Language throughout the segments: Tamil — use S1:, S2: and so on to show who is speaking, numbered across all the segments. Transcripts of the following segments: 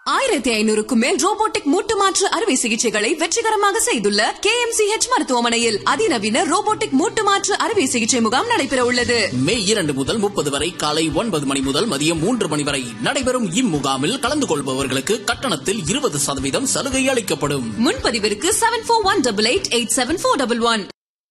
S1: ஆயிரத்தி ஐநூறுக்கும் மேல் ரோபோட்டிக் மூட்டு மாற்று அறுவை சிகிச்சைகளை வெற்றிகரமாக செய்துள்ள கே எம் சி ஹெச் மருத்துவமனையில் அதிநவீன ரோபோட்டிக் மூட்டு மாற்று அறுவை சிகிச்சை முகாம் நடைபெற உள்ளது
S2: மே இரண்டு முதல் முப்பது வரை காலை ஒன்பது மணி முதல் மதியம் மூன்று மணி வரை நடைபெறும் இம்முகாமில் கலந்து கொள்பவர்களுக்கு கட்டணத்தில் இருபது சதவீதம் சலுகை அளிக்கப்படும்
S1: முன்பதிவிற்கு seven four one double eight eight seven four double one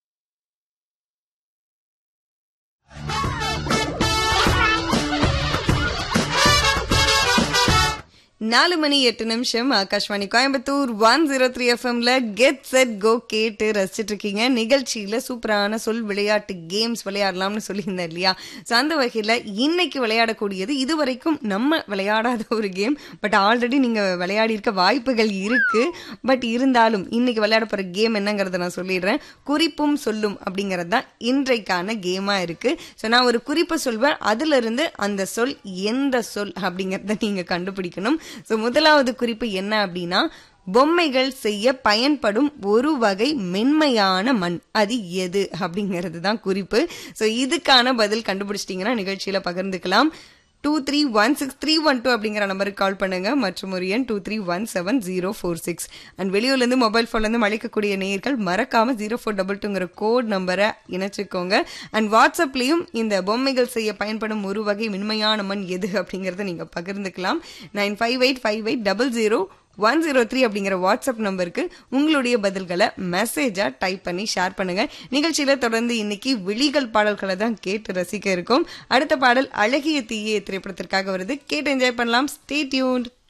S3: நாலு மணி எட்டு நிமிஷம் Akashvani Coimbatore one zero three எஃப்எம்ல கெட் செட் கோ கேட்டு ரசிச்சிட்டு இருக்கீங்க நிகழ்ச்சியில சூப்பரான சொல் விளையாட்டு கேம்ஸ் விளையாடலாம்னு சொல்லியிருந்தேன் இல்லையா ஸோ அந்த வகையில் இன்னைக்கு விளையாடக்கூடியது இதுவரைக்கும் நம்ம விளையாடாத ஒரு கேம் பட் ஆல்ரெடி நீங்க விளையாடி இருக்க வாய்ப்புகள் இருக்கு பட் இருந்தாலும் இன்னைக்கு விளையாட போற கேம் என்னங்கிறத நான் சொல்லிடுறேன் குறிப்பும் சொல்லும் அப்படிங்கிறது தான் இன்றைக்கான கேமா இருக்கு ஸோ நான் ஒரு குறிப்பை சொல்வேன் அதுல இருந்து அந்த சொல் எந்த சொல் அப்படிங்கிறத நீங்க கண்டுபிடிக்கணும் ஸோ முதலாவது குறிப்பு என்ன அப்படின்னா பொம்மைகள் செய்ய பயன்படும் ஒரு வகை மென்மையான மண் அது எது அப்படிங்கிறது தான் குறிப்பு ஸோ இதுக்கான பதில் கண்டுபிடிச்சிட்டிங்கன்னா நிகழ்ச்சியில பகிர்ந்துக்கலாம் two three one six three one two அப்படிங்கிற நம்பருக்கு கால் பண்ணுங்க மற்றும் ஒரு எண் two three one seven zero four six and வெளியூர்லேருந்து மொபைல் ஃபோன்லேருந்து அழைக்கக்கூடிய நேயர்கள் மறக்காம ஜீரோ ஃபோர் டபுள் டூங்கிற கோட் நம்பரை இணைச்சிக்கோங்க அண்ட் வாட்ஸ்அப்லேயும் இந்த பொம்மைகள் செய்ய பயன்படும் ஒரு வகை மென்மையான மண் எது அப்படிங்கிறத நீங்கள் பகிர்ந்துக்கலாம் nine five eight five eight double zero one zero three அப்படிங்கிற வாட்ஸ்அப் நம்பருக்கு உங்களுடைய பதில்களை மெசேஜா டைப் பண்ணி ஷேர் பண்ணுங்க நிகழ்ச்சியில தொடர்ந்து இன்னைக்கு விழிகள் பாடல்களை தான் கேட்டு ரசிக்க இருக்கோம் அடுத்த பாடல் அழகிய தீயே திரைப்படத்திற்காக வருது கேட்டு என்ஜாய் பண்ணலாம் ஸ்டே டியூன்ட்